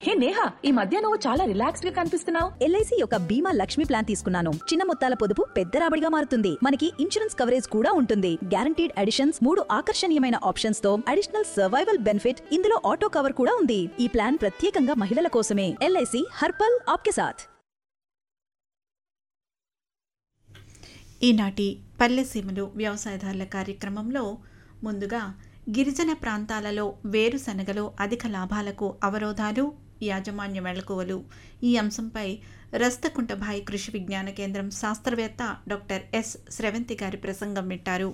హే నేహా ఈ మధ్య నువ్వు చాలా రిలాక్స్డ్ గా కనిపిస్తున్నావు ఎల్ఐసి యొక్క బీమా లక్ష్మి ప్లాన్ తీసుకున్నాను చిన్న మొత్తాల పొదుపు పెద్ద రాబడిగా మారుతుంది మనకి ఇన్సూరెన్స్ కవరేజ్ కూడా ఉంటుంది గ్యారంటీడ్ అడిషన్స్ మూడు ఆకర్షణీయమైన ఆప్షన్స్ తో అడిషనల్ సర్వైవల్ బెనిఫిట్ ఇందులో ఆటో కవర్ కూడా ఉంది ఈ ప్లాన్ ప్రత్యేకంగా మహిళల కోసమే ఎల్ఐసి హర్పల్ ఆప్కే సాథ్ ఈనాటి పల్లెసీమలు వ్యవసాయదారుల కార్యక్రమంలో ముందుగా గిరిజన ప్రాంతాలలో వేరుశనగలో అధిక లాభాలకు అవరోధాలు యాజమాన్య మెళకువలు ఈ అంశంపై రస్తకుంటభాయ్ కృషి విజ్ఞాన కేంద్రం శాస్త్రవేత్త డాక్టర్ ఎస్ స్రవంతి గారి ప్రసంగం వింటారు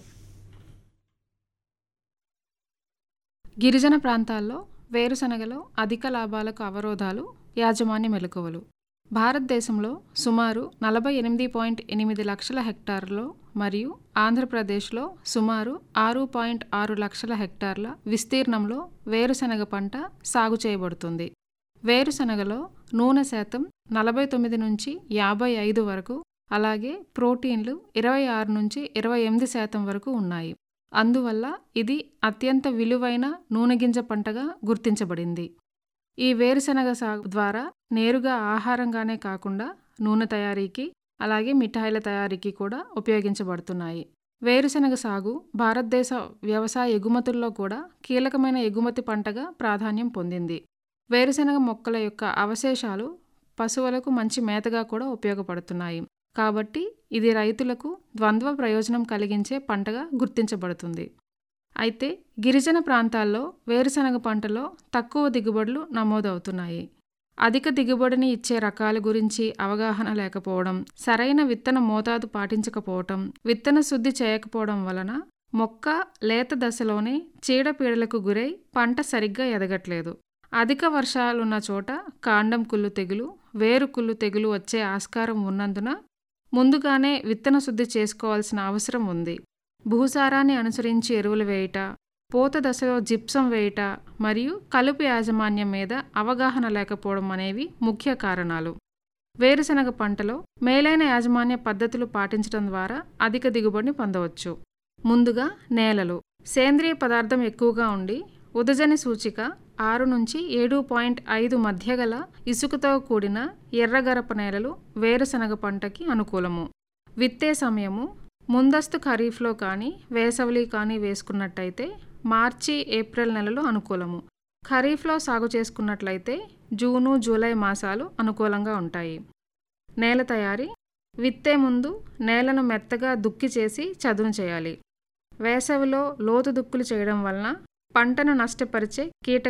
గిరిజన ప్రాంతాల్లో వేరుశనగలో అధిక లాభాలకు అవరోధాలు యాజమాన్య మెలకువలు భారతదేశంలో సుమారు నలభై ఎనిమిది పాయింట్ ఎనిమిది లక్షల హెక్టార్లలో మరియు ఆంధ్రప్రదేశ్లో సుమారు ఆరు పాయింట్ ఆరు లక్షల హెక్టార్ల విస్తీర్ణంలో వేరుశనగ పంట సాగు చేయబడుతుంది వేరుశనగలో నూనె శాతం నలభై తొమ్మిది నుంచి యాభై ఐదు వరకు అలాగే ప్రోటీన్లు ఇరవై ఆరు నుంచి ఇరవై ఎనిమిది శాతం వరకు ఉన్నాయి అందువల్ల ఇది అత్యంత విలువైన నూనె గింజ పంటగా గుర్తించబడింది ఈ వేరుశనగ సాగు ద్వారా నేరుగా ఆహారంగానే కాకుండా నూనె తయారీకి అలాగే మిఠాయిల తయారీకి కూడా ఉపయోగించబడుతున్నాయి వేరుశనగ సాగు భారతదేశ వ్యవసాయ ఎగుమతుల్లో కూడా కీలకమైన ఎగుమతి పంటగా ప్రాధాన్యం పొందింది వేరుశనగ మొక్కల యొక్క అవశేషాలు పశువులకు మంచి మేతగా కూడా ఉపయోగపడుతున్నాయి కాబట్టి ఇది రైతులకు ద్వంద్వ ప్రయోజనం కలిగించే పంటగా గుర్తించబడుతుంది అయితే గిరిజన ప్రాంతాల్లో వేరుశనగ పంటలో తక్కువ దిగుబడులు నమోదవుతున్నాయి అధిక దిగుబడిని ఇచ్చే రకాల గురించి అవగాహన లేకపోవడం సరైన విత్తన మోతాదు పాటించకపోవటం విత్తన శుద్ధి చేయకపోవడం వలన మొక్క లేత దశలోనే చీడపీడలకు గురై పంట సరిగ్గా ఎదగట్లేదు అధిక వర్షాలున్న చోట కాండం కుళ్ళు తెగులు వేరు కుళ్ళు తెగులు వచ్చే ఆస్కారం ఉన్నందున ముందుగానే విత్తన శుద్ధి చేసుకోవాల్సిన అవసరం ఉంది భూసారాన్ని అనుసరించి ఎరువులు వేయుట పూత దశలో జిప్సం వేయుట మరియు కలుపు యాజమాన్యం మీద అవగాహన లేకపోవడం అనేవి ముఖ్య కారణాలు వేరుశనగ పంటలో మేలైన యాజమాన్య పద్ధతులు పాటించడం ద్వారా అధిక దిగుబడిని పొందవచ్చు ముందుగా నేలలు సేంద్రియ పదార్థం ఎక్కువగా ఉండి ఉదజని సూచిక ఆరు నుంచి ఏడు పాయింట్ ఐదు మధ్య గల ఇసుకతో కూడిన ఎర్రగరప నేలలు వేరుశనగ పంటకి అనుకూలము విత్తే సమయము ముందస్తు ఖరీఫ్లో కానీ వేసవిలి కానీ వేసుకున్నట్టయితే మార్చి ఏప్రిల్ నెలలు అనుకూలము ఖరీఫ్లో సాగు చేసుకున్నట్లయితే జూను జూలై మాసాలు అనుకూలంగా ఉంటాయి నేల తయారీ విత్తే ముందు నేలను మెత్తగా దుక్కి చేసి చదును చేయాలి వేసవిలో లోతు దుక్కులు చేయడం వలన పంటను నష్టపరిచే కీటక